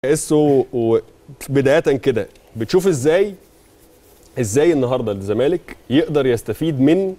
اسو وبدايه كده بتشوف ازاي ازاي النهارده الزمالك يقدر يستفيد من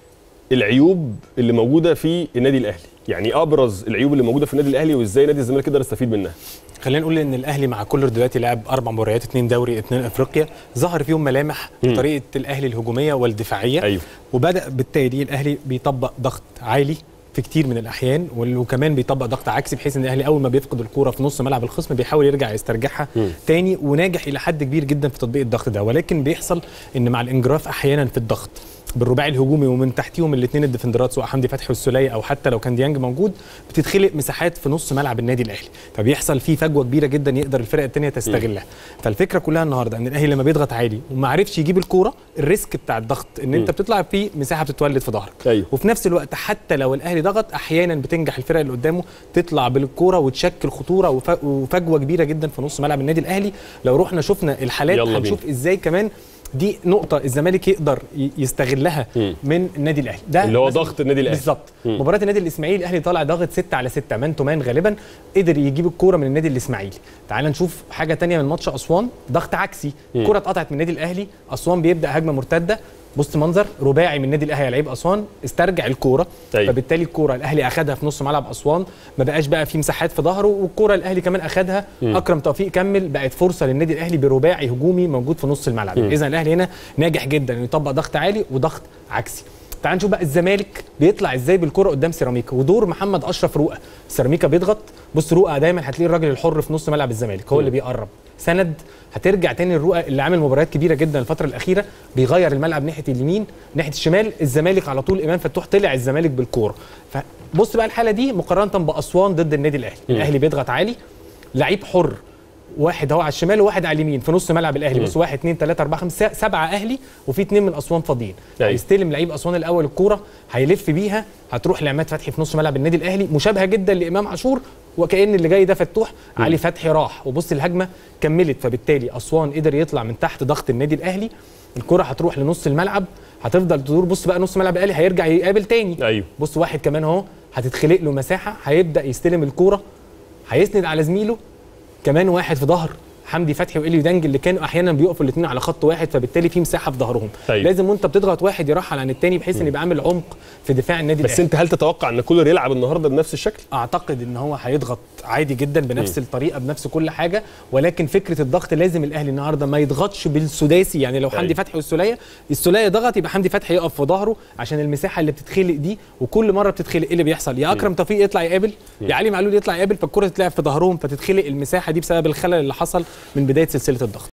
العيوب اللي موجوده في النادي الاهلي يعني ابرز العيوب اللي موجوده في النادي الاهلي وازاي نادي الزمالك يقدر يستفيد منها خلينا نقول ان الاهلي مع كولر دلوقتي لعب اربع مباريات اثنين دوري اثنين افريقيا ظهر فيهم ملامح مم. طريقه الاهلي الهجوميه والدفاعيه ايوه وبدا بالتالي الاهلي بيطبق ضغط عالي في كتير من الاحيان وال- وكمان بيطبق ضغط عكسي بحيث ان الاهلي اول ما بيفقد الكوره في نص ملعب الخصم بيحاول يرجع يسترجعها مم. تاني وناجح الى حد كبير جدا في تطبيق الضغط ده ولكن بيحصل ان مع الانجراف احيانا في الضغط بالرباعي الهجومي ومن تحتيهم الاثنين الديفندرات سواء حمدي فتحي والسوليه او حتى لو كان ديانج موجود بتتخلق مساحات في نص ملعب النادي الاهلي فبيحصل فيه فجوه كبيره جدا يقدر الفرق الثانيه تستغلها فالفكره كلها النهارده ان الاهلي لما بيضغط عالي وما عرفش يجيب الكوره الريسك بتاع الضغط ان انت مم. بتطلع في مساحه بتتولد في ظهرك ايوه وفي نفس الوقت حتى لو الاهلي ضغط احيانا بتنجح الفرق اللي قدامه تطلع بالكوره وتشكل خطوره وف- وفجوه كبيره جدا في نص ملعب النادي الاهلي لو رحنا شفنا الحالات يلا بينا. هنشوف ازاي كمان دي نقطة الزمالك يقدر ي- يستغلها مم. من النادي الاهلي ده اللي هو مثلاً ضغط النادي الاهلي بالظبط مم. مباراة النادي الاسماعيلي الاهلي طالع ضاغط 6 على 6 مان تو مان غالبا قدر يجيب الكورة من النادي الاسماعيلي تعال نشوف حاجة تانية من ماتش اسوان ضغط عكسي مم. الكرة اتقطعت من النادي الاهلي اسوان بيبدا هجمة مرتدة بص منظر رباعي من النادي الاهلي على لعيب اسوان استرجع الكوره أيوة. فبالتالي الكوره الاهلي اخذها في نص ملعب اسوان ما بقاش بقى في مساحات في ظهره والكوره الاهلي كمان اخذها مم. اكرم توفيق كمل بقت فرصه للنادي الاهلي برباعي هجومي موجود في نص الملعب مم. اذا الاهلي هنا ناجح جدا انه يطبق ضغط عالي وضغط عكسي تعال نشوف بقى الزمالك بيطلع ازاي بالكره قدام سيراميكا ودور محمد اشرف رؤى سيراميكا بيضغط بص رؤى دايما هتلاقي الراجل الحر في نص ملعب الزمالك هو اللي بيقرب سند هترجع تاني الرؤى اللي عامل مباريات كبيره جدا الفتره الاخيره بيغير الملعب ناحيه اليمين ناحيه الشمال الزمالك على طول امام فتوح طلع الزمالك بالكوره فبص بقى الحاله دي مقارنه باسوان ضد النادي الاهلي مم. الاهلي بيضغط عالي لعيب حر واحد اهو على الشمال وواحد على اليمين في نص ملعب الاهلي مم. بص واحد اثنين ثلاثة أربعة خمسة سبعة أهلي وفي اثنين من أسوان فاضيين أيوة. هيستلم لعيب أسوان الأول الكورة هيلف بيها هتروح لعماد فتحي في نص ملعب النادي الأهلي مشابهة جدا لإمام عاشور وكأن اللي جاي ده فتوح مم. علي فتحي راح وبص الهجمة كملت فبالتالي أسوان قدر يطلع من تحت ضغط النادي الأهلي الكرة هتروح لنص الملعب هتفضل تدور بص بقى نص ملعب الأهلي هيرجع يقابل تاني ايوه بص واحد كمان اهو هتتخلق له مساحه هيبدا يستلم الكوره هيسند على زميله كمان واحد في ظهر حمدي فتحي واليو دانج اللي كانوا احيانا بيقفوا الاثنين على خط واحد فبالتالي في مساحه في ظهرهم أيوة. لازم وانت بتضغط واحد يرحل عن الثاني بحيث ان يبقى عامل عمق في دفاع النادي بس الاهلي انت هل تتوقع ان كولر يلعب النهارده بنفس الشكل اعتقد ان هو هيضغط عادي جدا بنفس الطريقه بنفس كل حاجه ولكن فكره الضغط لازم الاهلي النهارده ما يضغطش بالسداسي يعني لو حمدي أيوة. فتحي والسوليه السوليه ضغط يبقى حمدي فتحي يقف في ظهره عشان المساحه اللي بتتخلق دي وكل مره بتتخلق ايه اللي بيحصل يا اكرم توفيق يطلع يقابل يا علي معلول يطلع يقابل فالكره تتلعب في ظهرهم فتتخلق المساحه دي بسبب الخلل اللي حصل من بدايه سلسله الضغط